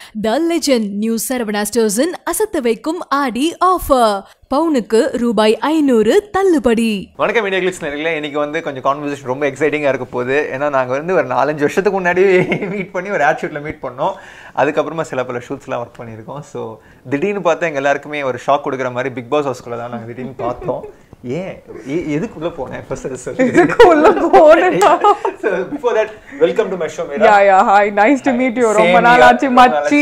த legend new Saravana ஸ்டோர்ஸின் அசத்த வைக்கும் ஆடி ஆஃபர் பவுனுக்கு ரூபாய் ஐநூறு தள்ளுபடி வணக்கம் மீடியா கிளிக்ஸ் நேரில் இன்னைக்கு வந்து கொஞ்சம் கான்வர்சேஷன் ரொம்ப எக்ஸைட்டிங்காக இருக்க போகுது ஏன்னா நாங்கள் வந்து ஒரு நாலஞ்சு வருஷத்துக்கு முன்னாடி மீட் பண்ணி ஒரு ஆட் ஷூட்டில் மீட் பண்ணோம் அதுக்கப்புறமா சில பல ஷூட்ஸ்லாம் ஒர்க் பண்ணியிருக்கோம் ஸோ திடீர்னு பார்த்தா எங்கள் எல்லாருக்குமே ஒரு ஷாக் கொடுக்குற மாதிரி பிக் பாஸ் ஹவுஸ்குள்ளே தான் நாங்கள் திடீர்னு பார்த்தோம் ஏன் எ- எதுக்குள்ள போனேன் ஃபர்ஸ்ட் இதுக்குள்ள போனேனா? Before that welcome to my show yeah yeah hi nice to meet you ரொம்ப Same நாள் here. ஆச்சு ரொம்ப நாள் மச்சி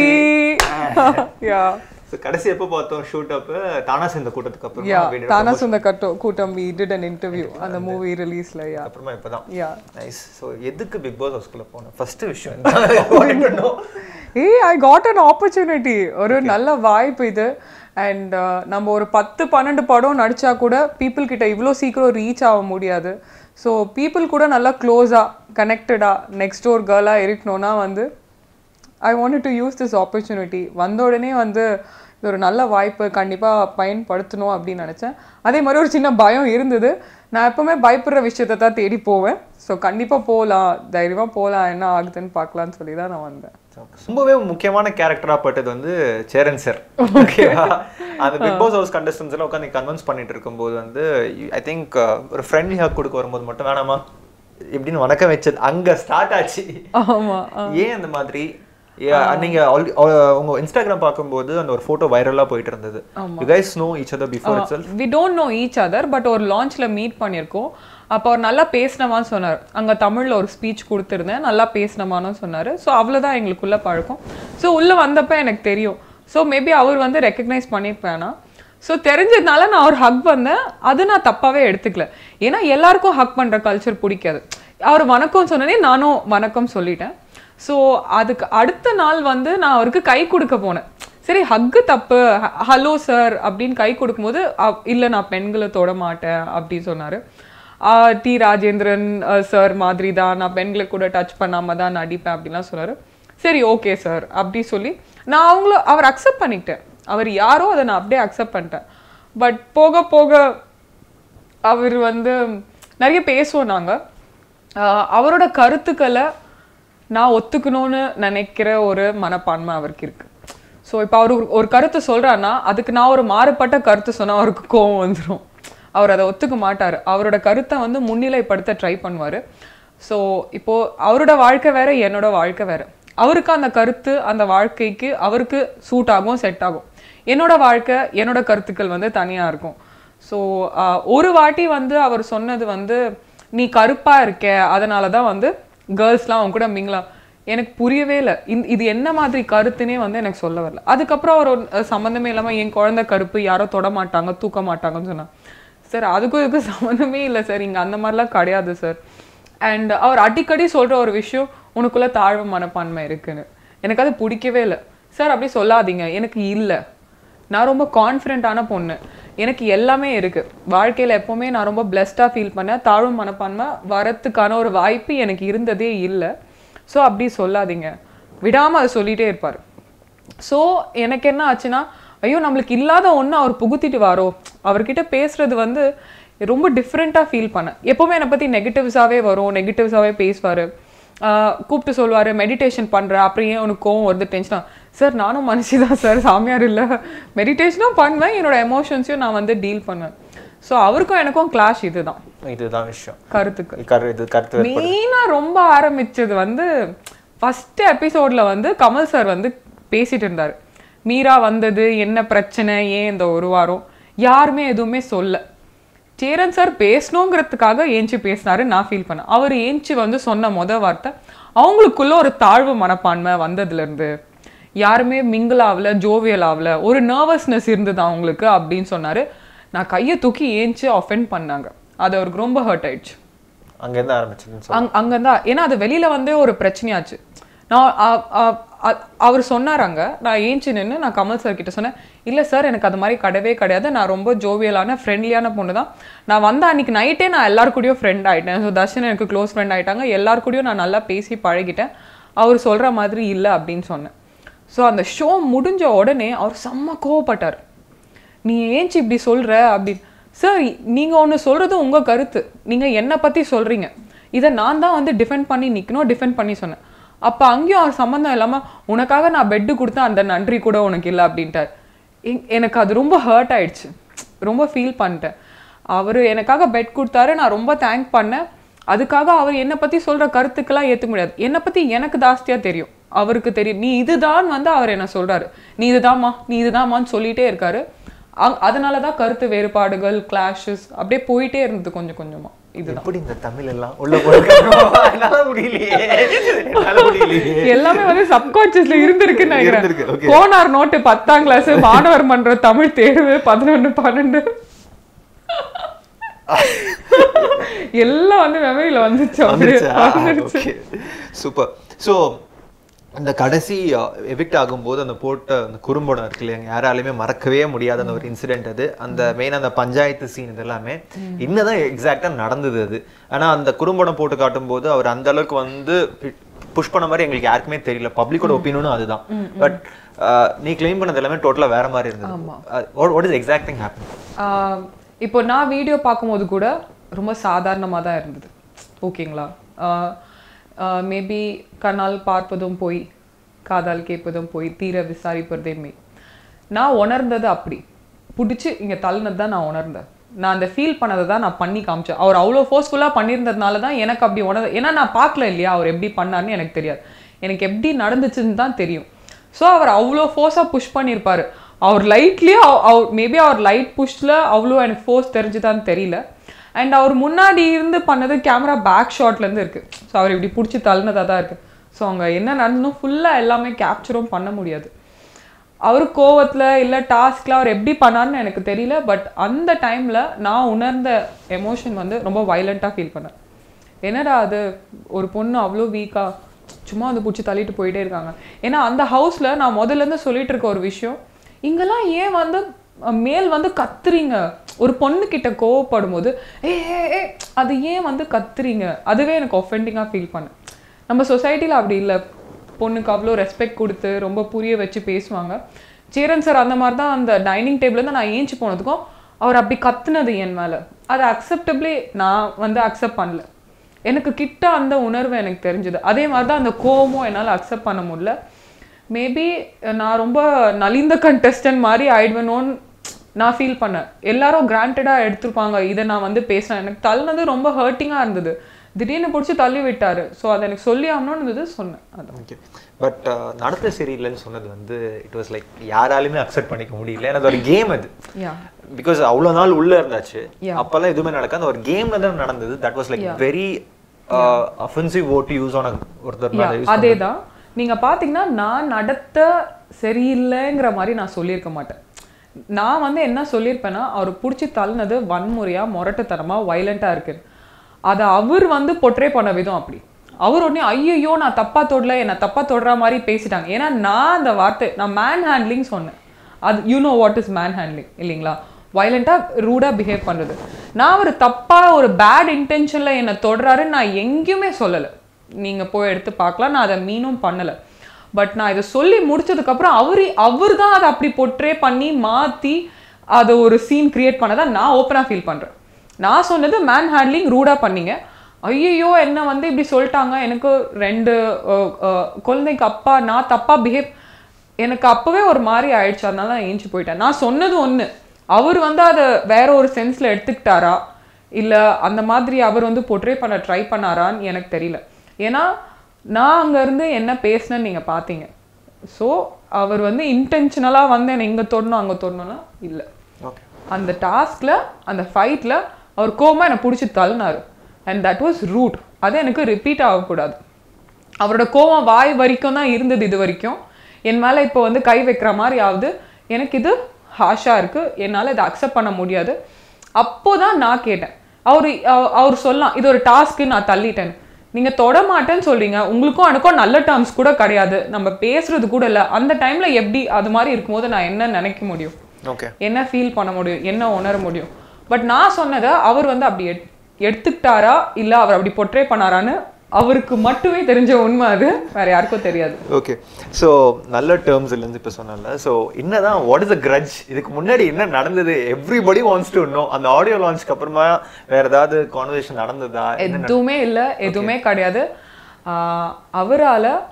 யா ஸோ கடைசி எப்போ பார்த்தோம் ஷூட் அப்போ தானா சேர்ந்த கூட்டத்துக்கு அப்புறமா யா video தானா ரொம்ப- சொந்த கட்டம் கூட்டம் வி டிட் an இன்டர்வியூ அந்த மூவி ரிலீஸ்ல யா அப்புறமா இப்போதான் யா நைஸ் ஸோ எதுக்கு பிக் பாஸ் ஹவுஸ்குள்ளே போனேன் ஃபர்ஸ்ட் விஷயம் I wanted to know. ஏய் ஐ காட் அன் ஆப்பர்ச்சுனிட்டி ஒரு நல்ல வாய்ப்பு இது அண்ட் நம்ம ஒரு பத்து பன்னெண்டு படம் நடிச்சா கூட பீப்புள் கிட்ட இவ்வளோ சீக்கிரம் ரீச் ஆக முடியாது ஸோ பீப்புள் கூட நல்லா க்ளோஸாக கனெக்டடாக நெக்ஸ்ட் டோர் கேர்ளாக இருக்கணும்னா வந்து I want to use this opportunity வந்த உடனே வந்து இது ஒரு நல்ல வாய்ப்பு கண்டிப்பாக பயன்படுத்தணும் அப்படின்னு நினச்சேன் அதே மாதிரி ஒரு சின்ன பயம் இருந்தது நான் எப்பவுமே பயப்படுற விஷயத்தை தான் தேடி போவேன் ஸோ கண்டிப்பாக போகலாம் தைரியமாக போகலாம் என்ன ஆகுதுன்னு பார்க்கலான்னு சொல்லி தான் நான் வந்தேன் ரொம்பவே முக்கியமான கேரக்டரா பட்டது வந்து சேரன் சார் ஓகேவா அந்த பிக் பாஸ் ஹவுஸ் கண்டஸ்டன்ஸ் எல்லாம் உட்காந்து கன்வின்ஸ் பண்ணிட்டு இருக்கும்போது வந்து ஐ திங்க் ஒரு ஃப்ரெண்ட்லி ஹக் கொடுக்க வரும்போது மட்டும் வேணாமா இப்படின்னு வணக்கம் வச்சது அங்க ஸ்டார்ட் ஆச்சு ஆமாம் ஏன் அந்த மாதிரி Yeah, நீங்க alre- uh, உங்க இன்ஸ்டாகிராம் பார்க்கும்போது அந்த ஒரு போட்டோ வைரலா போயிட்டு இருந்தது you guys know each other before itself we don't know each other but ஒரு லான்ச்ல மீட் பண்ணியிருக்கோம் அப்போ அவர் நல்லா பேசினவான்னு சொன்னார் அங்க தமிழ்ல ஒரு ஸ்பீச் கொடுத்துருந்தேன் நல்லா பேசினவான்னு சொன்னாரு ஸோ அவ்வளோதான் எங்களுக்குள்ள பழக்கம் ஸோ உள்ள வந்தப்ப எனக்கு தெரியும் ஸோ மேபி அவர் வந்து ரெக்கக்னைஸ் பண்ணியிருப்பேனா ஸோ தெரிஞ்சதுனால நான் ஒரு ஹக் வந்தேன் அது நான் தப்பாவே எடுத்துக்கல ஏன்னா எல்லாருக்கும் ஹக் பண்ற கல்ச்சர் பிடிக்காது அவர் வணக்கம் சொன்னனே நானும் வணக்கம் சொல்லிட்டேன் ஸோ அதுக்கு அடுத்த நாள் வந்து நான் அவருக்கு கை கொடுக்க போனேன் சரி ஹக்கு தப்பு ஹலோ சார் அப்படின்னு கை கொடுக்கும்போது அவ்- இல்ல நான் பெண்களை தொட மாட்டேன் அப்படி சொன்னாரு ஆஹ் டி ராஜேந்திரன் சார் மாதிரி தான் நான் பெண்களை கூட டச் பண்ணாம தான் நடிப்பேன் அப்படிலாம் சொன்னாரு சரி ஓகே சார் அப்படி சொல்லி நான் அவங்கள அவர் அக்செப்ட் பண்ணிக்கிட்டேன் அவர் யாரோ அதை நான் அப்படியே அக்செப்ட் பண்ணிட்டேன் பட் போக போக அவர் வந்து நிறைய பேசுவோம் நாங்க ஆஹ் அவரோட கருத்துக்களை நான் ஒத்துக்கணும்னு நினைக்கிற ஒரு மனப்பான்மை அவருக்கு இருக்கு ஸோ இப்போ அவர் ஒரு- ஒரு கருத்து சொல்றாருன்னா அதுக்கு நான் ஒரு மாறுபட்ட கருத்து சொன்னா அவருக்கு கோவம் வந்துடும் அவர் அதை ஒத்துக்க மாட்டார் அவரோட கருத்தை வந்து முன்னிலைப்படுத்த ட்ரை பண்ணுவார் ஸோ இப்போ அவரோட வாழ்க்கை வேற என்னோட வாழ்க்கை வேற அவருக்கு அந்த கருத்து அந்த வாழ்க்கைக்கு அவருக்கு சூட் ஆகும் செட் ஆகும் என்னோட வாழ்க்கை என்னோட கருத்துக்கள் வந்து தனியா இருக்கும் ஸோ ஒரு வாட்டி வந்து அவர் சொன்னது வந்து நீ கருப்பா இருக்க அதனால தான் வந்து கேர்ள்ஸ்லாம் அவங்க கூட மிங்கலாம் எனக்கு புரியவே இல்லை இது என்ன மாதிரி கருத்துனே வந்து எனக்கு சொல்ல வரல அதுக்கப்புறம் அவர் ஒரு, அஹ், சம்மந்தமே இல்லாம என் குழந்தை கருப்பு யாரோ தொட மாட்டாங்க தூக்க மாட்டாங்கன்னு சொன்னாங்க சார் அதுக்கும் இதுக்கும் சம்மந்தமே இல்லை சார் இங்க அந்த மாதிரிலாம் கிடையாது சார் அண்ட் அவர் அடிக்கடி சொல்ற ஒரு விஷயம் உனக்குள்ள தாழ்வு மனப்பான்மை இருக்குன்னு எனக்கு அது பிடிக்கவே இல்லை சார் அப்படி சொல்லாதீங்க எனக்கு இல்லை நான் ரொம்ப கான்ஃபிடென்ட்டான பொண்ணு எனக்கு எல்லாமே இருக்கு வாழ்க்கையில எப்பவுமே நான் ரொம்ப பிளெஸ்டாக ஃபீல் பண்ணேன் தாழ்வு மனப்பான்மை வரத்துக்கான ஒரு வாய்ப்பு எனக்கு இருந்ததே இல்லை ஸோ அப்படி சொல்லாதீங்க விடாம அதை சொல்லிட்டே இருப்பார் ஸோ எனக்கு என்ன ஆச்சுன்னா ஐயோ நம்மளுக்கு இல்லாத ஒன்று அவர் புகுத்திட்டு வாரோ அவர்கிட்ட பேசுறது வந்து ரொம்ப டிஃப்ரெண்ட்டாக ஃபீல் பண்ணேன் எப்போவுமே என்னை பற்றி நெகட்டிவ்ஸாகவே வரும் நெகட்டிவ்ஸாகவே பேசுவார் கூப்பிட்டு சொல்லுவார் மெடிடேஷன் பண்ணுற அப்புறம் ஏன் உனக்கு கோவம் வருது டென்ஷனா சார் நானும் மனுஷி தான் சார் சாமியார் இல்லை மெடிடேஷனும் பண்ணுவேன் என்னோட எமோஷன்ஸையும் நான் வந்து டீல் பண்ணுவேன் ஸோ அவருக்கும் எனக்கும் கிளாஷ் இதுதான் இதுதான் விஷயம் கருத்துக்கள் கரு இது கருத்து வேறுபாடு. மெயினா ரொம்ப ஆரம்பிச்சது வந்து ஃபர்ஸ்ட் எபிசோட்ல வந்து கமல் சார் வந்து பேசிட்டு இருந்தாரு மீரா வந்தது என்ன பிரச்சனை ஏன் இந்த ஒரு வாரம் யாருமே எதுவுமே சொல்ல சேரன் சார் பேசணுங்கிறதுக்காக ஏஞ்சி பேசினாரு நான் ஃபீல் பண்ணேன் அவர் ஏஞ்சி வந்து சொன்ன முத வார்த்தை அவங்களுக்குள்ள ஒரு தாழ்வு மனப்பான்மை வந்ததுல இருந்து யாருமே மிங்கிள் ஆகல ஜோவியல் ஆகல ஒரு நர்வஸ்னஸ் இருந்தது அவங்களுக்கு அப்படின்னு சொன்னாரு நான் கையை தூக்கி ஏஞ்சி அஃபெண்ட் பண்ணாங்க அது அவருக்கு ரொம்ப ஹர்ட் ஆயிடுச்சு அங்கேருந்து ஆரம்பிச்சதுன்னு சொல்லு. அங் அங்கதான் ஏன்னா அது வெளியில வந்து ஒரு பிரச்சனையாச்சு நான் அ- அ- அ- அவர் சொன்னார் அங்க நான் ஏஞ்சி நின்று நான் கமல் சார் கிட்ட சொன்னேன் இல்ல சார் எனக்கு அது மாதிரி கிடையவே கிடையாது நான் ரொம்ப ஜோவியலான ஃப்ரெண்ட்லியான பொண்ணு தான் நான் வந்த அன்னைக்கு நைட்டே நான் எல்லார் கூடயும் ஃப்ரெண்ட் ஆயிட்டேன் ஸோ தர்ஷன் எனக்கு க்ளோஸ் ஃப்ரெண்ட் ஆயிட்டாங்க எல்லார் கூடயும் நான் நல்லா பேசி பழகிட்டேன் அவர் சொல்ற மாதிரி இல்லை அப்படின்னு சொன்னேன் ஸோ அந்த ஷோ முடிஞ்ச உடனே அவர் செம்ம கோவப்பட்டார் நீ ஏன்ச்சு இப்படி சொல்ற அப்படின்னு சார் நீங்க ஒன்று சொல்றது உங்க கருத்து நீங்க என்னை பத்தி சொல்றீங்க இதை நான் தான் வந்து டிஃபெண்ட் பண்ணி நிக்கணும் டிஃபெண்ட் பண்ணி சொன்னேன் அப்ப அங்கேயும் அவர் சம்மந்தம் இல்லாம உனக்காக நான் பெட்டு கொடுத்தேன் அந்த நன்றி கூட உனக்கு இல்லை அப்படின்ட்டார் எங்- எனக்கு அது ரொம்ப ஹர்ட் ஆயிடுச்சு ரொம்ப ஃபீல் பண்ணிட்டேன் அவர் எனக்காக பெட் கொடுத்தாரு நான் ரொம்ப தேங்க் பண்ணேன் அதுக்காக அவர் என்னை பத்தி சொல்ற கருத்துக்கெல்லாம் ஏத்துக்க முடியாது என்னை பத்தி எனக்கு ஜாஸ்தியா தெரியும் அவருக்கு தெரியும் நீ இதுதான் வந்து அவர் என்ன சொல்றாரு நீ இதுதாம்மா நீ இதுதாம்மான்னு சொல்லிட்டே இருக்காரு அ- அதனாலதான் கருத்து வேறுபாடுகள் கிளாஷஸ் அப்படியே போயிட்டே இருந்தது கொஞ்சம் கொஞ்சமா இதுதான் எப்படி இந்த தமிழ் எல்லாம் உள்ள போயிருக்கு என்னால முடியலையே என்னால முடியலையே எல்லாமே வந்து சப்கான்சியஸ்ல இருந்திருக்குன்னு இருந்திருக்கு, நினைக்கிறேன் okay. கோனார் நோட்டு பத்தாம் கிளாஸ் மாணவர் மன்ற தமிழ் தேர்வு பதினொன்னு பன்னெண்டு எல்லாம் வந்து மெமரியில வந்துச்சு அப்படியே வந்துருச்சு ஓகே சூப்பர் ஸோ அந்த கடைசி எவிக்ட் ஆகும்போது அந்த போட்ட அந்த குறும்படம் இருக்கு இல்லையா யாராலையுமே மறக்கவே முடியாத அந்த ஒரு இன்சிடென்ட் அது அந்த மெயின் அந்த பஞ்சாயத்து சீன் இது எல்லாமே இன்னதான் எக்ஸாக்டா நடந்தது அது ஆனா அந்த குறும்படம் போட்டு காட்டும்போது அவர் அந்த அளவுக்கு வந்து புஷ் பண்ண மாதிரி எங்களுக்கு யாருக்குமே தெரியல பப்ளிக்கோட ஒப்பீனியனும் அதுதான் பட் நீ கிளைம் பண்ணது எல்லாமே டோட்டலா வேற மாதிரி இருந்தது what is exact thing happen ஆஹ் இப்போ நான் வீடியோ பார்க்கும்போது கூட ரொம்ப சாதாரணமாக தான் இருந்தது ஓகேங்களா மேபி கண்ணால் பார்ப்பதும் போய் காதால் கேட்பதும் போய் தீர விசாரிப்பதே மெய் நான் உணர்ந்தது அப்படி பிடிச்சி இங்கே தள்ளினது தான் நான் உணர்ந்தேன் நான் அந்த ஃபீல் பண்ணதை தான் நான் பண்ணி காமிச்சேன் அவர் அவ்வளோ ஃபோர்ஸ்ஃபுல்லாக பண்ணியிருந்ததுனால தான் எனக்கு அப்படி உணர் ஏன்னா நான் பார்க்கல இல்லையா அவர் எப்படி பண்ணார்னு எனக்கு தெரியாது எனக்கு எப்படி நடந்துச்சுன்னு தான் தெரியும் ஸோ அவர் அவ்வளோ ஃபோர்ஸாக புஷ் பண்ணியிருப்பாரு அவர் லைட்லேயே அவர் மேபி அவர் லைட் புஷ்ல அவ்வளோ எனக்கு ஃபோர்ஸ் தெரிஞ்சுதான்னு தெரியல அண்ட் அவர் முன்னாடி இருந்து பண்ணது கேமரா பேக் ஷாட்லேருந்து இருக்கு ஸோ அவர் இப்படி பிடிச்சி தள்ளினதாக தான் இருக்கு ஸோ அங்கே என்ன நடந்ததும் ஃபுல்லாக எல்லாமே கேப்சரும் பண்ண முடியாது அவர் கோவத்துல இல்லை டாஸ்க்ல அவர் எப்படி பண்ணார்னு எனக்கு தெரியல பட் அந்த டைம்ல நான் உணர்ந்த எமோஷன் வந்து ரொம்ப வயலண்ட்டாக ஃபீல் பண்ணேன் என்னடா அது ஒரு பொண்ணு அவ்வளோ வீக்கா சும்மா வந்து பிடிச்சி தள்ளிட்டு போயிட்டே இருக்காங்க ஏன்னா அந்த ஹவுஸ்ல நான் முதல்ல இருந்து சொல்லிட்டு இருக்க ஒரு விஷயம் இங்கெல்லாம் ஏன் வந்து அஹ், மேல் வந்து கத்துறீங்க ஒரு பொண்ணு கிட்ட கோவப்படும் போது ஏ ஏ ஏ அது ஏன் வந்து கத்துறீங்க அதுவே எனக்கு ஒஃபெண்டிங்காக ஃபீல் பண்ணேன் நம்ம சொசைட்டியில் அப்படி இல்லை பொண்ணுக்கு அவ்வளோ ரெஸ்பெக்ட் கொடுத்து ரொம்ப புரிய வச்சு பேசுவாங்க சேரன் சார் அந்த மாதிரி தான் அந்த டைனிங் டேபிள்லேருந்து நான் ஏஞ்சி போனதுக்கும் அவர் அப்படி கத்துனது என் மேலே அதை அக்செப்டபிளி நான் வந்து அக்செப்ட் பண்ணல எனக்கு கிட்ட அந்த உணர்வு எனக்கு தெரிஞ்சது அதே மாதிரி தான் அந்த கோவமும் என்னால் அக்செப்ட் பண்ண முடியல மேபி நான் ரொம்ப நலிந்த கண்டெஸ்டன்ட் மாதிரி ஆயிடுவேணும்னு நான் ஃபீல் பண்ணேன் எல்லாரும் கிராண்டடாக எடுத்திருப்பாங்க இதை நான் வந்து பேசினேன் எனக்கு தள்ளினது ரொம்ப ஹர்ட்டிங்காக இருந்தது திடீர்னு பிடிச்சி தள்ளி விட்டாரு ஸோ அதை எனக்கு சொல்லி ஆகணும்னு இருந்தது சொன்னேன் அதான் ஓகே பட் நடத்த சரியில்லைன்னு சொன்னது வந்து இட் வாஸ் லைக் யாராலுமே அக்செப்ட் பண்ணிக்க முடியல ஏன்னா அது ஒரு கேம் அது யா பிகாஸ் அவ்வளோ நாள் உள்ள இருந்தாச்சு Yeah. அப்பெல்லாம் எதுவுமே நடக்காது ஒரு கேம்ல தான் நடந்தது that was like very offensive word use ஆன ஒருத்தர் மேல use அதே தான் நீங்க பாத்தீங்கன்னா நான் நடத்த சரியில்லைங்கிற மாதிரி நான் சொல்லியிருக்க மாட்டேன் நான் வந்து என்ன சொல்லியிருப்பேன்னா அவர் பிடிச்சி தள்ளினது வன்முறையா முரட்டுத்தனமா வயலண்டா இருக்கு அதை அவர் வந்து பொட்ரே பண்ண விதம் அப்படி அவர் உடனே ஐயோ நான் தப்பா தொடல என்னை தப்பா தொடுற மாதிரி பேசிட்டாங்க ஏன்னா நான் அந்த வார்த்தை நான் மேன் ஹேண்ட்லிங் சொன்னேன் அது you know what is man handling இல்லைங்களா வயலண்ட்டாக ரூடாக பிஹேவ் பண்ணுறது நான் ஒரு தப்பாக ஒரு பேட் இன்டென்ஷனில் என்னை தொடுறாருன்னு நான் எங்கேயுமே சொல்லலை நீங்கள் போய் எடுத்து பார்க்கலாம் நான் அதை மீனும் பண்ணலை பட் நான் இதை சொல்லி முடிச்சதுக்கப்புறம் அவரு அவர் தான் அதை அப்படி பொட்ரே பண்ணி மாற்றி அதை ஒரு சீன் கிரியேட் பண்ணதை நான் ஓப்பனாக ஃபீல் பண்ணுறேன் நான் சொன்னது மேன் ஹேண்ட்லிங் ரூடாக பண்ணீங்க ஐயையோ என்ன வந்து இப்படி சொல்லிட்டாங்க எனக்கு ரெண்டு அஹ், அஹ், குழந்தைக்கு அப்பா நான் தப்பாக பிஹேவ் எனக்கு அப்பவே ஒரு மாதிரி ஆயிடுச்சு அதனால நான் ஏஞ்சி போயிட்டேன் நான் சொன்னது ஒண்ணு அவர் வந்து அதை வேற ஒரு சென்ஸ்ல எடுத்துக்கிட்டாரா இல்ல அந்த மாதிரி அவர் வந்து பொட்ரே பண்ண ட்ரை பண்ணாரான்னு எனக்கு தெரியல ஏன்னா நான் அங்க இருந்து என்ன பேசினேன்னு நீங்க பாத்தீங்க ஸோ அவர் வந்து இன்டென்ஷனலா வந்து என்னை இங்க தொடணும் அங்க தொடணும்னா இல்ல ஓகே அந்த டாஸ்க்ல அந்த ஃபைட்ல அவர் கோமா என்னை பிடிச்சி தள்ளினாரு அண்ட் தட் வாஸ் ரூட் அது எனக்கு ரிப்பீட் ஆகக்கூடாது அவரோட கோவம் வாய் வரைக்கும் தான் இருந்தது இது வரைக்கும் என் மேலே இப்போ வந்து கை வைக்கிற மாதிரி ஆகுது எனக்கு இது ஹாஷாக இருக்கு என்னால் இதை அக்செப்ட் பண்ண முடியாது அப்போ தான் நான் கேட்டேன் அவர் அவர் சொல்லலாம் இது ஒரு டாஸ்க்கு நான் தள்ளிட்டேன் நீங்க தொட மாட்டேன்னு சொல்றீங்க உங்களுக்கும் எனக்கும் நல்ல டேர்ம்ஸ் கூட கிடையாது நம்ம பேசுறது கூட இல்லை அந்த டைம்ல எப்படி அது மாதிரி இருக்கும்போது நான் என்ன நினைக்க முடியும் ஓகே என்ன ஃபீல் பண்ண முடியும் என்ன உணர முடியும் பட் நான் சொன்னதை அவர் வந்து அப்படி எட்- எடுத்துக்கிட்டாரா இல்ல அவர் அப்படி பொட்ரே பண்ணாரான்னு அவருக்கு மட்டுமே தெரிஞ்ச உண்மை அது வேற யாருக்கும் தெரியாது ஓகே ஸோ நல்ல டேர்ம்ஸ் இல்லைன்னு இப்போ சொன்னல ஸோ என்னதான் வாட் இஸ் அ கிரட்ஜ் இதுக்கு முன்னாடி என்ன நடந்தது எவ்ரிபடி வாண்ட்ஸ் டு நோ அந்த ஆடியோ லான்ச்க்கு அப்புறமா வேற ஏதாவது கான்வர்சேஷன் நடந்ததா என்ன எதுவுமே இல்ல எதுவுமே கிடையாது ஆஹ் அவரால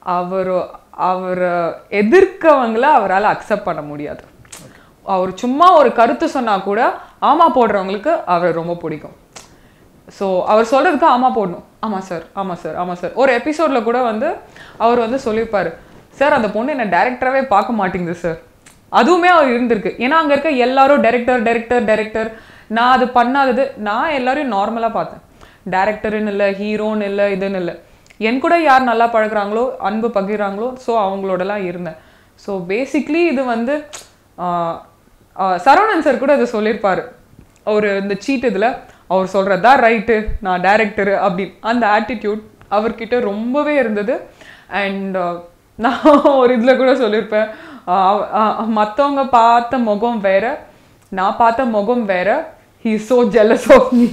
அவர் அவர் எதிர்க்கவங்கள அவரால் அக்செப்ட் பண்ண முடியாது அவர் சும்மா ஒரு கருத்து சொன்னா கூட ஆமா போடுறவங்களுக்கு அவரை ரொம்ப பிடிக்கும் ஸோ அவர் சொல்றதுக்கு ஆமா போடணும் ஆமா சார் ஆமா சார் ஆமா சார் ஒரு எபிசோட்ல கூட வந்து அவர் வந்து சொல்லியிருப்பாரு சார் அந்த பொண்ணு என்ன டேரக்டராகவே பார்க்க மாட்டேங்குது சார் அதுவுமே அவர் இருந்திருக்கு ஏன்னா அங்க இருக்க எல்லாரும் டைரக்டர் டைரக்டர் டைரக்டர் நான் அது பண்ணாதது நான் எல்லாரையும் நார்மலா பார்த்தேன் டேரக்டர்னு இல்லை ஹீரோன்னு இல்லை இதுன்னு இல்லை என் கூட யார் நல்லா பழகுறாங்களோ அன்பு பகிர்றாங்களோ ஸோ அவங்களோடலாம் இருந்தேன் ஸோ பேசிக்லி இது வந்து ஆஹ், ஆஹ், சரவணன் சார் கூட அதை சொல்லியிருப்பாரு அவர் இந்த சீட் இதில் அவர் சொல்கிறது தான் ரைட்டு நான் டேரக்டரு அப்படி அந்த ஆட்டிடியூட் அவர்கிட்ட ரொம்பவே இருந்தது அண்ட் நான் ஒரு இதில் கூட சொல்லியிருப்பேன் மற்றவங்க பார்த்த முகம் வேற நான் பார்த்த முகம் வேற he so jealous of me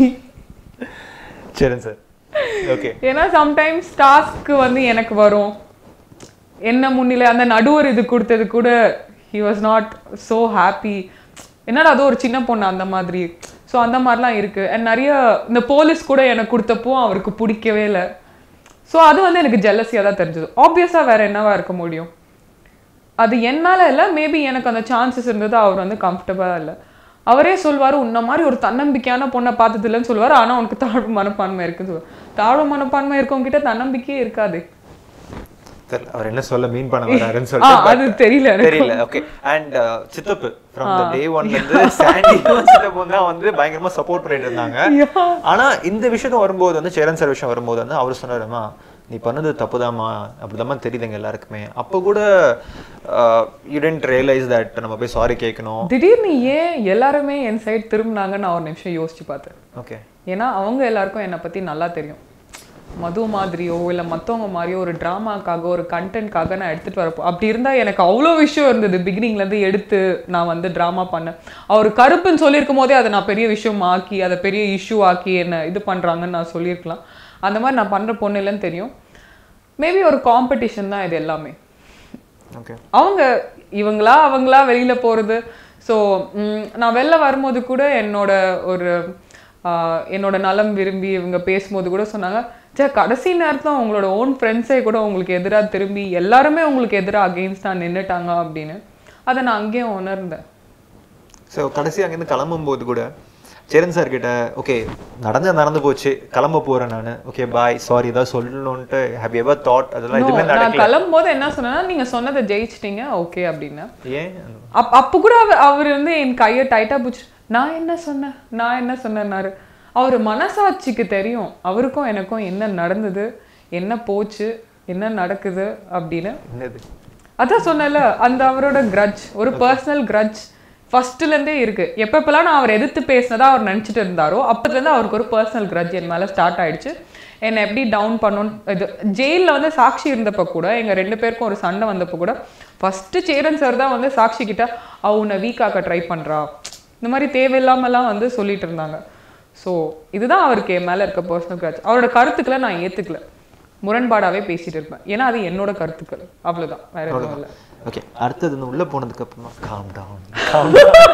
சரிங்க சார் ஓகே ஏன்னா சம்டைம்ஸ் டாஸ்க்கு வந்து எனக்கு வரும் என்ன முன்னிலை அந்த நடுவர் இது கொடுத்தது கூட he was not so happy என்னடா அது ஒரு சின்ன பொண்ணு அந்த மாதிரி ஸோ அந்த மாதிரிலாம் இருக்கு அண்ட் நிறைய இந்த போலீஸ் கூட எனக்கு கொடுத்தப்போ அவருக்கு பிடிக்கவே இல்லை ஸோ அது வந்து எனக்கு ஜெல்லஸியாக தான் தெரிஞ்சது ஆப்வியஸாக வேற என்னவா இருக்க முடியும் அது என்னால இல்லை மேபி எனக்கு அந்த சான்சஸ் இருந்தது அவர் வந்து கம்ஃபர்டபுளாக இல்லை அவரே சொல்வாரு உன்ன மாதிரி ஒரு தன்னம்பிக்கையான பொண்ணை பார்த்தது இல்லைன்னு சொல்லுவார் ஆனா உனக்கு தாழ்வு மனப்பான்மை இருக்குன்னு சொல்லுவார் தாழ்வு மனப்பான்மை இருக்கவங்க கிட்ட தன்னம்பிக்கையே இருக்காது தெரியல அவர் என்ன சொல்ல மீன் பண்ண வராருன்னு ஆ சொல்லிட்டு அது தெரியல எனக்கு. தெரியல okay and Chithappu from the day ஒன்ல இருந்து சாண்டி சித்தப்பு தான் வந்து பயங்கரமா சப்போர்ட் பண்ணிட்டு இருந்தாங்க ஆனா இந்த விஷயம் வரும்போது வந்து சேரன் சார் விஷயம் வரும்போது வந்து அவர் சொன்னாருமா நீ பண்ணது தப்புதாம்மா அப்படிதாம்மா தெரியுதுங்க எல்லாருக்குமே அப்போ கூட யூ டென்ட் ரியலைஸ் தட் நம்ம போய் சாரி கேட்கணும் திடீர்னு ஏன் எல்லாருமே என் சைடு திரும்பினாங்கன்னு நான் ஒரு நிமிஷம் யோசிச்சு பார்த்தேன் ஓகே ஏன்னா அவங்க எல்லாருக்கும் என்னை பத்தி நல்லா தெரியும் மது மாதிரியோ இல்லை மற்றவங்க மாதிரியோ ஒரு ட்ராமாக்காக ஒரு கண்டென்ட்காக நான் எடுத்துட்டு வரப்போ அப்படி இருந்தா எனக்கு அவ்வளோ விஷயம் இருந்தது beginningல இருந்து எடுத்து நான் வந்து ட்ராமா பண்ணேன் அவர் கருப்புன்னு சொல்லியிருக்கும் போதே அதை நான் பெரிய விஷயம் ஆக்கி அதை பெரிய இஷ்யூ ஆக்கி என்ன இது பண்றாங்கன்னு நான் சொல்லியிருக்கலாம் அந்த மாதிரி நான் பண்ற பொண்ணு இல்லைன்னு தெரியும் மேபி ஒரு காம்படிஷன் தான் இது எல்லாமே ஓகே அவங்க இவங்களா அவங்களா வெளியில போறது ஸோ நான் வெளில வரும்போது கூட என்னோட ஒரு ஆஹ், என்னோட நலம் விரும்பி இவங்க பேசும்போது கூட சொன்னாங்க சே கடைசி நேரத்துல உங்களோட ஓன் ஃப்ரெண்ட்ஸே கூட உங்களுக்கு எதிராக திரும்பி எல்லாருமே உங்களுக்கு எதிராக அகெயின்ஸ்டாக நின்னுட்டாங்க அப்படின்னு அதை நான் அங்கேயும் உணர்ந்தேன் ஸோ கடைசி அங்கேருந்து கிளம்பும்போது கூட சேரன் சார் கிட்ட ஓகே நடந்து நடந்து போச்சு கிளம்ப போறேன் நான் ஓகே பாய் சாரி ஏதாவது சொல்லணும்ட்டு ஹேவ் எவர் தாட் அதெல்லாம் No, எதுவுமே நான் நடக்கல கிளம்பும்போது என்ன சொன்னேன்னா நீங்க சொன்னதை ஜெயிச்சிட்டீங்க ஓகே அப்படின்னு ஏன் அப் அப்போ கூட அவர் அவர் வந்து என் கையை டைட்டாக பிடிச்சி நான் என்ன சொன்னேன் நான் என்ன சொன்னேன்னாரு அவர் மனசாட்சிக்கு தெரியும் அவருக்கும் எனக்கும் என்ன நடந்தது என்ன போச்சு என்ன நடக்குது அப்படின்னு என்னது அதான் சொன்னேன்ல அந்த அவரோட கிரட்ஜ் ஒரு பர்சனல் கிரட்ஜ் ஃபர்ஸ்ட்லேருந்தே இருக்கு எப்பப்பெல்லாம் நான் அவர் எதிர்த்து பேசினதா அவர் நினச்சிட்டு இருந்தாரோ அப்பத்துலேருந்து அவருக்கு ஒரு பர்சனல் கிரட்ஜ் என் மேலே ஸ்டார்ட் ஆயிடுச்சு என்னை எப்படி டவுன் பண்ணணும் இது ஜெயிலில் வந்து சாட்சி இருந்தப்போ கூட எங்கள் ரெண்டு பேருக்கும் ஒரு சண்டை வந்தப்போ கூட ஃபஸ்ட்டு சேரன் சார் தான் வந்து சாட்சி கிட்ட அவ உன்னை வீக் ஆக்க ட்ரை பண்ணுறா இந்த மாதிரி தேவையில்லாமலாம் வந்து சொல்லிட்டு இருந்தாங்க ஸோ இதுதான் அவருக்கு என் மேலே இருக்க பர்சனல் கிரட்ஜ் அவரோட கருத்துக்களை நான் ஏற்றுக்கல முரண்பாடாவே பேசிட்டு இருப்பேன் ஏன்னா அது என்னோட கருத்துக்கள் அவ்வளவுதான் வேற எதுவும் இல்லை ஓகே அடுத்தது இந்த உள்ள போனதுக்கு அப்புறமா காம் டவுன் காம்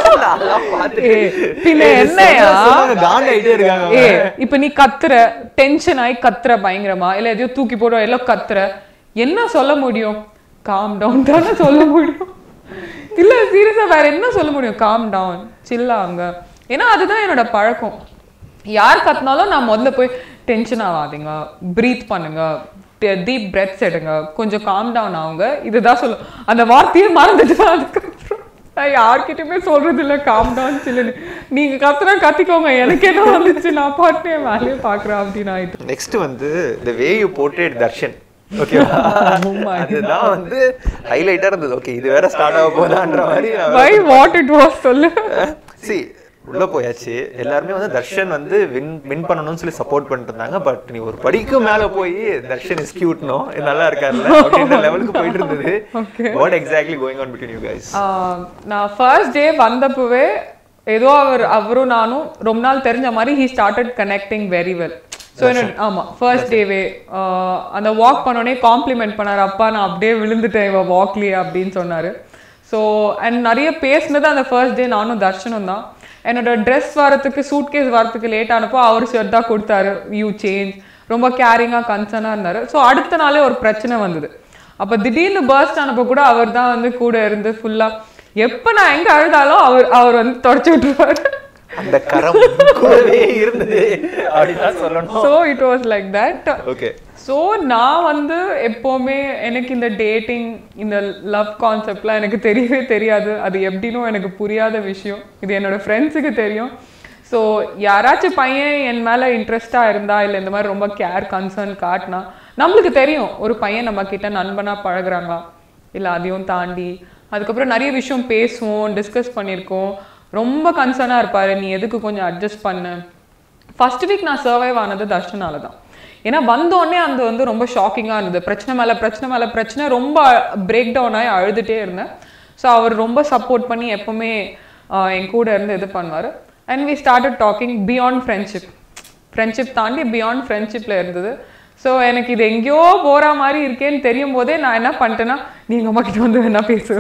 டவுன் ஏய், பின்ன என்னையா காண்ட் ஆயிட்டே இருக்காங்க ஏ இப்ப நீ கத்துற டென்ஷன் ஆகி கத்துற பயங்கரமா இல்ல எதையோ தூக்கி போடுற எல்லாம் கத்துற என்ன சொல்ல முடியும் காம் டவுன் தானே சொல்ல முடியும் இல்ல சீரியஸா வேற என்ன சொல்ல முடியும் காம் டவுன் சில்லாங்க ஏன்னா அதுதான் என்னோட பழக்கம் யார் கத்துனாலும் நான் முதல்ல போய் டென்ஷன் ஆகாதீங்க ப்ரீத் பண்ணுங்க டீப் பிரெத்ஸ் எடுங்க கொஞ்சம் காம் டவுன் ஆகுங்க இதுதான் சொல்லும் அந்த வார்த்தையே மறந்துட்டு அதுக்கப்புறம் நான் யார்கிட்டயுமே சொல்றது இல்ல காம் டவுன் சில்லுன்னு நீங்க கத்துனா கத்திக்கோங்க எனக்கு என்ன வந்துச்சு நான் பாட்டு என் வேலையை பாக்குறேன் அப்படின்னு ஆயிட்டு நெக்ஸ்ட் வந்து இந்த வே யூ போர்ட்ரேட் தர்ஷன் ஓகேவா அதுதான் வந்து ஹைலைட்டா இருந்தது ஓகே இது வேற ஸ்டார்ட் ஆக போதான்ற மாதிரி வை வாட் இட் வாஸ் சொல்லு சி உள்ள போயாச்சு எல்லாருமே வந்து தர்ஷன் வந்து வின் வின் பண்ணணும்னு சொல்லி சப்போர்ட் பண்ணிட்டு இருந்தாங்க பட் நீ ஒரு படிக்கு மேல போய் தர்ஷன் இஸ் கியூட்னோ இது நல்லா இருக்காருல்ல அப்படின்ற லெவலுக்கு போயிட்டு இருந்தது what exactly going on between you guys ஆஹ் நான் ஃபர்ஸ்ட் டே வந்தப்பவே ஏதோ அவர் அவரும் நானும் ரொம்ப நாள் தெரிஞ்ச மாதிரி he started connecting very well so என்ன ஆமா ஃபர்ஸ்ட் டேவே அந்த வாக் பண்ணோடனே காம்ப்ளிமெண்ட் பண்ணாரு அப்பா நான் அப்படியே விழுந்துட்டேன் இவ வாக்லயே அப்படின்னு சொன்னாரு ஸோ அண்ட் நிறைய பேசினது அந்த ஃபர்ஸ்ட் டே நானும் தர்ஷனும் தான் என்னோட ட்ரெஸ் வரத்துக்கு சூட் கேஸ் வரத்துக்கு லேட் ஆனப்போ அவர் ஷர்ட் தான் கொடுத்தாரு யூ சேஞ்ச் ரொம்ப கேரிங்காக கன்சர்னாக இருந்தார் ஸோ அடுத்த நாளே ஒரு பிரச்சனை வந்தது அப்ப திடீர்னு பர்ஸ்ட் ஆனப்ப கூட அவர் தான் வந்து கூட இருந்து ஃபுல்லா எப்ப நான் எங்க அழுதாலும் அவர் அவர் வந்து தொடச்சு விட்டுருவாரு அந்த கரம் கூடவே இருந்தது அப்படிதான் சொல்லணும் so it was like that okay so நான் வந்து எப்போவுமே எனக்கு இந்த டேட்டிங் இந்த லவ் கான்செப்ட்லாம் எனக்கு தெரியவே தெரியாது அது எப்படின்னும் எனக்கு புரியாத விஷயம் இது என்னோட ஃப்ரெண்ட்ஸுக்கு தெரியும் ஸோ யாராச்சும் பையன் என் மேலே இன்ட்ரெஸ்டாக இருந்தா இல்லை இந்த மாதிரி ரொம்ப கேர் கன்சர்ன் காட்டினா நம்மளுக்கு தெரியும் ஒரு பையன் நம்ம கிட்ட நண்பனாக பழகுறாங்களா இல்லை அதையும் தாண்டி அதுக்கப்புறம் நிறைய விஷயம் பேசுவோம் டிஸ்கஸ் பண்ணியிருக்கோம் ரொம்ப கன்சர்னாக இருப்பாரு நீ எதுக்கு கொஞ்சம் அட்ஜஸ்ட் பண்ணு ஃபர்ஸ்ட் வீக் நான் சர்வைவ் ஆனது தர்ஷனால தான் ஏன்னா வந்தோடனே அந்த வந்து ரொம்ப ஷாக்கிங்காக இருந்தது பிரச்சனை மேலே பிரச்சனை மேலே பிரச்சனை ரொம்ப பிரேக் டவுன் ஆகி அழுதுகிட்டே இருந்தேன் ஸோ அவர் ரொம்ப சப்போர்ட் பண்ணி எப்போவுமே ஆஹ், என் கூட இருந்து இது பண்ணுவார் and we started talking beyond friendship friendship தாண்டி பியாண்ட் ஃப்ரெண்ட்ஷிப்பில் இருந்தது ஸோ எனக்கு இது எங்கேயோ போகிற மாதிரி இருக்கேன்னு தெரியும் போதே நான் என்ன பண்ணிட்டேன்னா நீ எங்கள் அம்மா கிட்ட வந்து என்ன பேசு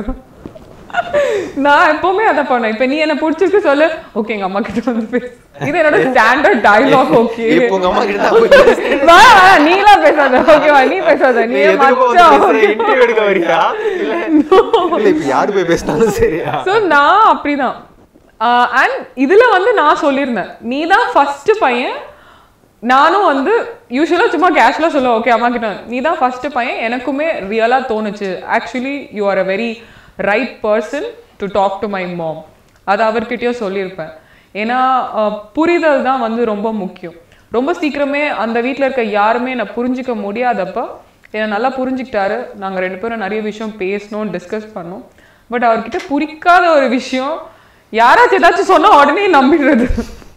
நான் எப்பவுமே அதை பண்ணேன் இப்போ நீ என்ன பிடிச்சிருக்கு சொல்லு ஓகே எங்க அம்மா கிட்ட வந்து பேசு இது என்னோட ஸ்டாண்டர்ட் டயலாக் ஓகே இப்போ உங்க அம்மா கிட்ட தான் போய் பேசுறேன். வா வா, நீலாம் பேசாத ஓகேவா நீ பேசாத நீ நீ எதுக்கு போய் மச்சான் பேசுற? interview எடுக்க வரியா? இல்ல இல்ல, இப்ப யாரு போய் பேசினாலும் சரியா ஸோ நான் அப்படிதான் அண்ட் இதுல வந்து நான் சொல்லியிருந்தேன் நீ தான் ஃபர்ஸ்ட் பையன் நானும் வந்து யூஸ்வலாக சும்மா கேஷுவலாக சொல்லுவேன் ஓகே அம்மா கிட்ட நீ தான் ஃபர்ஸ்ட் பையன் எனக்குமே ரியலாக தோணுச்சு actually you are a very right person to talk to my mom அது அவர்கிட்டயும் சொல்லியிருப்பேன் ஏன்னா அஹ், புரிதல் தான் வந்து ரொம்ப முக்கியம் ரொம்ப சீக்கிரமே அந்த வீட்டில் இருக்க யாருமே என்னை புரிஞ்சிக்க முடியாதப்ப என்னை நல்லா புரிஞ்சுக்கிட்டாரு நாங்கள் ரெண்டு பேரும் நிறைய விஷயம் பேசணும் டிஸ்கஸ் பண்ணோம் பட் அவர்கிட்ட புரிக்காத ஒரு விஷயம் யாராச்சும் ஏதாச்சும் சொன்னா உடனே நம்பிடுறது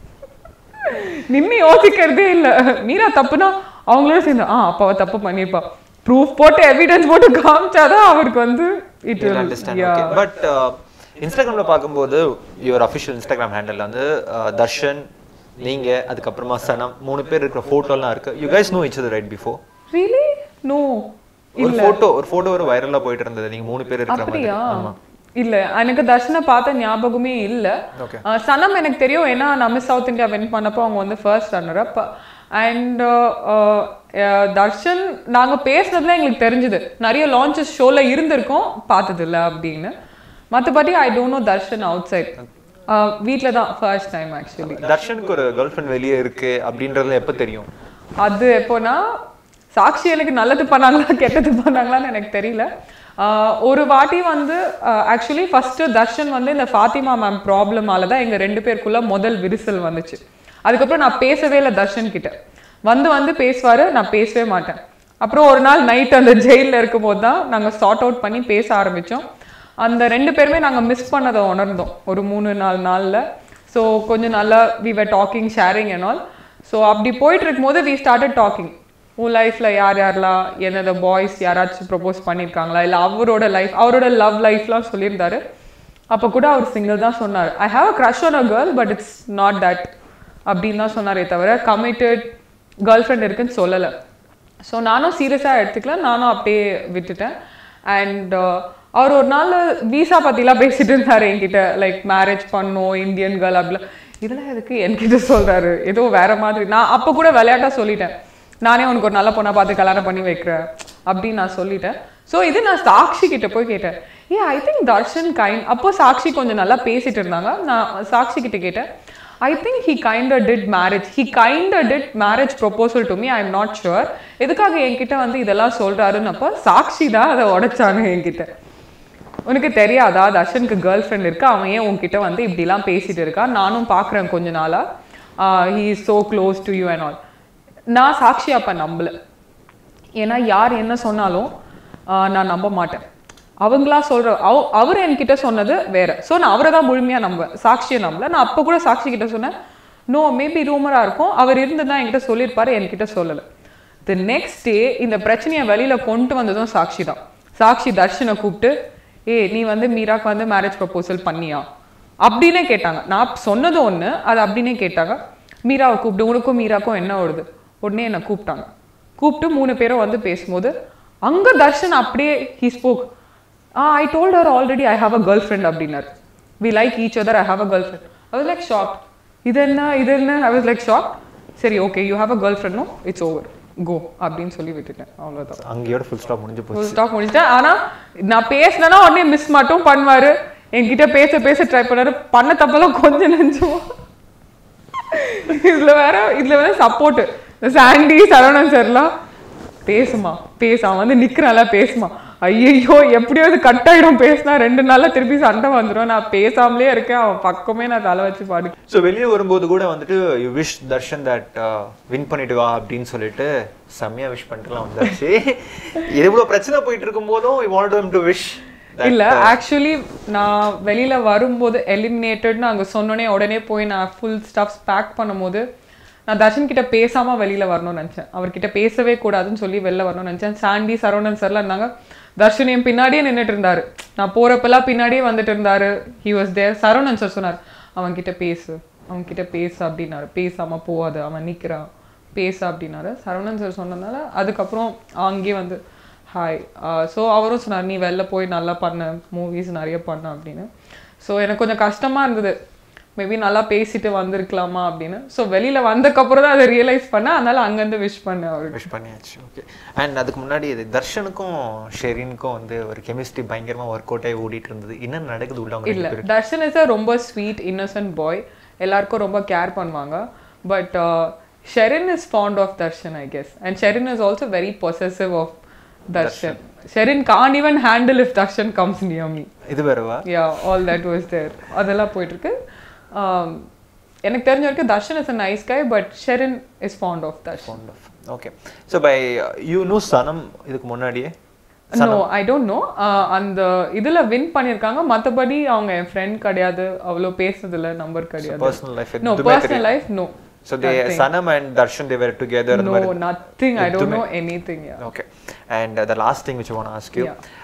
நின்னு யோசிக்கிறதே இல்ல மீரா தப்புனா அவங்களோட சேர்ந்து ஆ அப்ப அவ தப்பு பண்ணிருப்பா ப்ரூஃப் போட்டு எவிடன்ஸ் போட்டு காமிச்சாதான் அவருக்கு வந்து இட் அண்டர்ஸ்டாண்ட் ஓகே பட் இன்ஸ்டாகிராம்ல பார்க்கும்போது யுவர் அஃபிஷியல் இன்ஸ்டாகிராம் ஹேண்டில் வந்து uh, தர்ஷன் நீங்க அதுக்கப்புறமா சனம் மூணு பேர் இருக்கிற போட்டோலாம் இருக்கு you guys know each other right before really know ஒரு போட்டோ ஒரு போட்டோ ஒரு வைரலா போயிட்டு இருந்தது நீங்க மூணு பேர் இருக்கிற மாதிரி அப்படியா இல்ல எனக்கு தர்ஷனை பார்த்த ஞாபகமே இல்ல Okay. அஹ் சனம் எனக்கு தெரியும் ஏன்னா நான் மிஸ் சவுத் இந்தியா வின் பண்ணப்போ அவங்க வந்து first runner up and Darshan நாங்க பேசுனதுல எங்களுக்கு தெரிஞ்சது நிறைய லான்ச்சஸ் ஷோல இருந்திருக்கோம் பார்த்தது இல்ல அப்படின்னு மத்தபடி I don't know Darshan outside வீட்டில் தான் ஃபர்ஸ்ட் டைம் ஆக்சுவலி தர்ஷனுக்கு ஒரு கேர்ள் ஃப்ரெண்ட் வெளியே இருக்கு அப்படின்றது எப்ப தெரியும் அது எப்போனா சாக்ஷி எனக்கு நல்லது பண்ணாங்களா கெட்டது பண்ணாங்களான்னு எனக்கு தெரியல ஆஹ் ஒரு வாட்டி வந்து ஆக்சுவலி ஃபர்ஸ்ட் தர்ஷன் வந்து இந்த ஃபாத்திமா மேம் ப்ராப்ளமால தான் எங்க ரெண்டு பேருக்குள்ள முதல் விரிசல் வந்துச்சு அதுக்கப்புறம் நான் பேசவே இல்லை தர்ஷன் கிட்ட வந்து வந்து பேசுவாரு நான் பேசவே மாட்டேன் அப்புறம் ஒரு நாள் நைட் அந்த ஜெயிலில் இருக்கும்போது தான் நாங்கள் சார்ட் அவுட் பண்ணி பேச ஆரம்பிச்சோம் அந்த ரெண்டு பேருமே நாங்கள் மிஸ் பண்ணதை உணர்ந்தோம் ஒரு மூணு நாலு நாளில் ஸோ கொஞ்சம் நல்லா we were talking sharing and all so அப்படி போயிட்டு இருக்கும்போது வி started டாக்கிங் உன் லைஃப்பில் யார் யாரெல்லாம் என்னோட பாய்ஸ் யாராச்சும் ப்ரப்போஸ் பண்ணியிருக்காங்களா இல்லை அவரோட லைஃப் அவரோட லவ் லைஃப்லாம் சொல்லியிருந்தாரு அப்போ கூட அவர் சிங்கிள் தான் சொன்னார் I have a crush on a girl but it's not that அப்படின்னு தான் சொன்னாரே தவிர கமிட்டட் கேர்ள் ஃப்ரெண்ட் இருக்குன்னு சொல்லலை ஸோ நானும் சீரியஸாக எடுத்துக்கல நானும் அப்படியே விட்டுட்டேன் அண்ட் அவர் ஒரு நாள் விசா பற்றிலாம் பேசிட்டு இருந்தார் என்கிட்ட லைக் மேரேஜ் பண்ணோம் இந்தியன் கேர்ள் அப்படிலாம் இதெல்லாம் எதுக்கு என்கிட்ட சொல்கிறாரு ஏதோ வேற மாதிரி நான் அப்போ கூட விளையாட்டா சொல்லிட்டேன் நானே உனக்கு ஒரு நல்ல பொண்ணை பார்த்து கல்யாணம் பண்ணி வைக்கிறேன் அப்படின்னு நான் சொல்லிட்டேன் ஸோ இது நான் சாக்ஷி கிட்ட போய் கேட்டேன் ஏ ஐ திங்க் தர்ஷன் கைண்ட் அப்போ சாக்ஷி கொஞ்சம் நல்லா பேசிட்டு இருந்தாங்க நான் சாக்ஷி கிட்ட கேட்டேன் I think he kind did marriage he kind did marriage proposal to me I am not sure எதுக்காக என்கிட்ட வந்து இதெல்லாம் சொல்றாருன்னு அப்போ சாக்ஷி தான் அதை உடைச்சானு என்கிட்ட உனக்கு தெரியாதா தர்ஷனுக்கு கேர்ள் ஃப்ரெண்ட் இருக்கு அவன் ஏன் உன்கிட்ட வந்து இப்படிலாம் பேசிட்டு இருக்கான் நானும் பார்க்குறேன் கொஞ்ச நாளா he is so close to you and all நான் சாக்ஷி அப்போ நம்பல ஏன்னா யார் என்ன சொன்னாலும் ஆஹ் நான் நம்ப மாட்டேன் அவங்களா சொல்ற அவ அவர் என்கிட்ட சொன்னது வேற ஸோ நான் அவரை தான் முழுமையாக நம்புவேன் சாக்ஷியை நம்பல நான் அப்போ கூட சாக்ஷி கிட்ட சொன்னேன் நோ மேபி ரூமராக இருக்கும் அவர் இருந்து தான் என்கிட்ட சொல்லியிருப்பாரு என்கிட்ட சொல்லலை தி நெக்ஸ்ட் டே இந்த பிரச்சனையை வெளியில கொண்டு வந்ததும் சாக்ஷி தான் சாக்ஷி தர்ஷனை கூப்பிட்டு ஏய் நீ வந்து மீராக்கு வந்து மேரேஜ் ப்ரப்போசல் பண்ணியா அப்படின்னே கேட்டாங்க நான் சொன்னது ஒன்று அது அப்படின்னே கேட்டாங்க மீராவை கூப்பிட்டு உனக்கும் மீராக்கும் என்ன வருது உடனே என்னை கூப்பிட்டாங்க கூப்பிட்டு மூணு பேரும் வந்து பேசும்போது அங்க தர்ஷன் அப்படியே he spoke ah I told her already I have a girl friend அப்படின்னாரு we like each other I have a girl friend I was like shock இது என்ன இது என்ன ஐ வாஸ் லைக் ஷாக் சரி okay you have a girl friend no it's over go அப்படின்னு சொல்லி விட்டுட்டேன் அவ்வளவுதான் அங்கேயோட ஃபுல் ஸ்டாப் முடிஞ்சு போச்சு ஃபுல் ஸ்டாப் முடிச்சிட்டேன் ஆனா நான் பேசினேன்னா உடனே மிஸ் மட்டும் பண்ணுவாரு என்கிட்ட பேச பேச ட்ரை பண்ணாரு பண்ண தப்பெல்லாம் கொஞ்சம் நெஞ்சமா இதுல வேற இதுல வேற சப்போர்ட் சாண்டி சரவணன் சார்லாம் பேசுமா பேச அவன் வந்து நிக்கிறான்ல பேசுமா ஐயோ எப்படியாவது கட் ஆயிடும் பேசினா ரெண்டு நாள்ல திருப்பி சண்டை வந்துடும் நான் பேசாமலே இருக்கேன் அவன் பக்கமே நான் தலை வச்சு பாடு ஸோ வெளியே வரும்போது கூட வந்துட்டு you wish Darshan that win பண்ணிட்டு வா அப்படின்னு சொல்லிட்டு செம்மையா விஷ் பண்ணிட்டுலாம் வந்தாச்சு எவ்வளோ பிரச்சனை போயிட்டு இருக்கும் போதும் யூ வாண்ட் டு விஷ் இல்ல ஆக்சுவலி நான் வெளியில வரும்போது எலிமினேட்டட்னு அங்க சொன்னோனே உடனே போய் நான் ஃபுல் ஸ்டப்ஸ் பேக் பண்ணும்போது நான் தர்ஷன் கிட்ட பேசாம வெளியில வரணும்னு நினைச்சேன் அவர்கிட்ட பேசவே கூடாதுன்னு சொல்லி வெளில வரணும்னு நினைச்சேன் சாண்டி சரவணன் சார்லாம் இருந்தாங்க தர்ஷன் என் பின்னாடியே நின்னுட்டு இருந்தாரு நான் போறப்பெல்லாம் பின்னாடியே வந்துட்டு இருந்தாரு he was there Saravanan sir சொன்னார் அவன் கிட்ட பேசு அவன் கிட்ட பேசு அப்படின்னாரு பேசாம போவாத அவன் நிக்கிறான் பேசு அப்படின்னாரு சரவணன் சார் சொன்னதுனால அதுக்கப்புறம் அங்கேயே வந்து ஹாய் ஸோ அவரும் சொன்னார் நீ வெளில போய் நல்லா பண்ண மூவிஸ் நிறைய பண்ண அப்படின்னு ஸோ எனக்கு கொஞ்சம் கஷ்டமா இருந்தது மேபி நல்லா பேசிட்டு வந்திருக்கலாமா அப்படின்னு ஸோ வெளியில வந்தக்கப்புறம் தான் அதை ரியலைஸ் பண்ணேன் அதனால அங்கேருந்து விஷ் பண்ணேன் அவருக்கு விஷ் பண்ணியாச்சு ஓகே அண்ட் அதுக்கு முன்னாடி இது தர்ஷனுக்கும் ஷெரீனுக்கும் வந்து ஒரு கெமிஸ்ட்ரி பயங்கரமா ஒர்க் அவுட் ஆகி ஓடிட்டு இருந்தது என்ன நடக்குது உள்ள அவங்க இல்ல ரெண்டு பேருக்கு? தர்ஷன் இஸ் ரொம்ப ஸ்வீட் இன்னசென்ட் பாய் எல்லாருக்கும் ரொம்ப கேர் பண்ணுவாங்க but Sherin is fond of Darshan I guess and Sherin is also very possessive of Darshan Sherin can't even handle if Darshan comes near me இது வேறவா yeah all that was there அதெல்லாம் போயிட்டு இருக்கு Um, எனக்கு தெரிஞ்ச வரைக்கும் Darshan is a nice guy but Sherin is fond of Darshan okay so bye you know சனம் இதுக்கு முன்னாடியே நோ ஐ டோன்ட் நோ அந்த இதுல வின் பண்ணிருக்காங்க மத்தபடி அவங்க என் ஃப்ரெண்ட் கிடையாது அவ்வளோ பேசுறதுல நம்பர் கிடையாது personal life no personal life no so they Sanam and Darshan they were together no nothing I don't know anything okay and the last thing which one ask you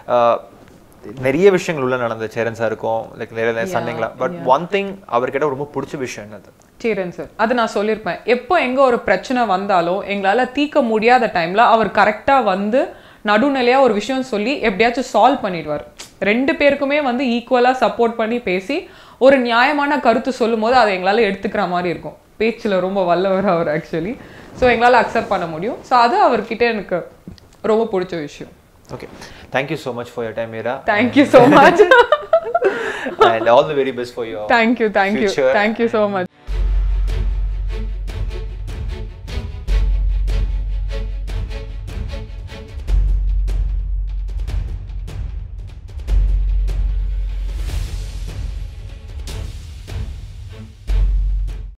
நிறைய விஷயங்கள் உள்ள நடந்துச்சு சேரன் சாருக்கும் லைக் நிறைய சொன்னீங்களா பட் ஒன் திங் அவர்கிட்ட ரொம்ப பிடிச்ச விஷயம் என்னது சேரன் சார் அது நான் சொல்லியிருப்பேன் எப்போ எங்க ஒரு பிரச்சனை வந்தாலும் எங்களால தீர்க்க முடியாத டைம்ல அவர் கரெக்டா வந்து நடுநிலையா ஒரு விஷயம் சொல்லி எப்படியாச்சும் சால்வ் பண்ணிடுவார் ரெண்டு பேருக்குமே வந்து ஈக்குவலா சப்போர்ட் பண்ணி பேசி ஒரு நியாயமான கருத்து சொல்லும் போது அதை எங்களால எடுத்துக்கிற மாதிரி இருக்கும் பேச்சுல ரொம்ப வல்லவர் அவர் ஆக்சுவலி ஸோ எங்களால அக்செப்ட் பண்ண முடியும் ஸோ அது அவர்கிட்ட எனக்கு ரொம்ப பிடிச்ச விஷயம் okay thank you so much for your time Meera thank you so much and all the very best for your thank you thank you Future. Thank you so much